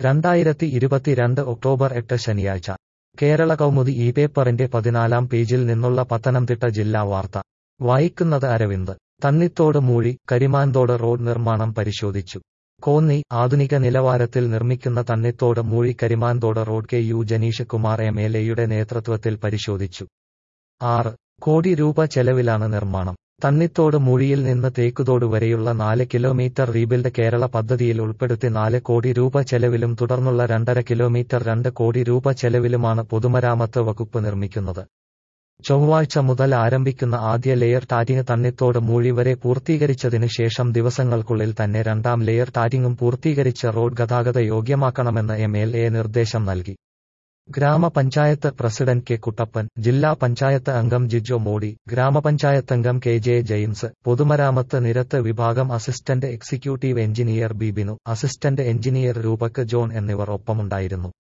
രണ്ടായിരത്തി ഇരുപത്തിരണ്ട് ഒക്ടോബർ എട്ട് ശനിയാഴ്ച കേരള കൗമുദി ഈ പേപ്പറിന്റെ പതിനാലാം പേജിൽ നിന്നുള്ള പത്തനംതിട്ട ജില്ലാ വാർത്ത വായിക്കുന്നത് അരവിന്ദ് തന്നിത്തോട് മൂഴി കരിമാൻതോട് റോഡ് നിർമ്മാണം പരിശോധിച്ചു കോന്നി ആധുനിക നിലവാരത്തിൽ നിർമ്മിക്കുന്ന Thannithodu Moozhi Karimanthodu road K U Janeesh Kumar M L എയുടെ നേതൃത്വത്തിൽ പരിശോധിച്ചു ആറ് കോടി രൂപ ചെലവിലാണ് നിർമ്മാണം തന്നിത്തോട് മൂഴിയിൽ നിന്ന് തേക്കുതോട് വരെയുള്ള നാല് കിലോമീറ്റർ റീബിൽഡ് കേരള പദ്ധതിയിൽ ഉൾപ്പെടുത്തി നാല് കോടി രൂപ ചെലവിലും തുടർന്നുള്ള രണ്ടര കിലോമീറ്റർ രണ്ട് കോടി രൂപ ചെലവിലുമാണ് പൊതുമരാമത്ത് വകുപ്പ് നിർമ്മിക്കുന്നത് ചൊവ്വാഴ്ച മുതൽ ആരംഭിക്കുന്ന ആദ്യ ലെയർ ടാറ്റിംഗ് തന്നിത്തോട് മൂഴി വരെ പൂർത്തീകരിച്ചതിനു ശേഷം ദിവസങ്ങൾക്കുള്ളിൽ തന്നെ രണ്ടാം ലെയർ ടാറ്റിംഗും പൂർത്തീകരിച്ച് റോഡ് ഗതാഗത യോഗ്യമാക്കണമെന്ന് എം എൽ എ നിർദ്ദേശം നൽകി ഗ്രാമപഞ്ചായത്ത് പ്രസിഡന്റ് കെ കുട്ടപ്പൻ ജില്ലാ പഞ്ചായത്ത് അംഗം ജിജോ മോഡി ഗ്രാമപഞ്ചായത്ത് അംഗം കെ ജെ ജെയിംസ് പൊതുമരാമത്ത് നിരത്ത് വിഭാഗം assistant executive engineer B Binu assistant engineer Roopak John എന്നിവർ ഒപ്പമുണ്ടായിരുന്നു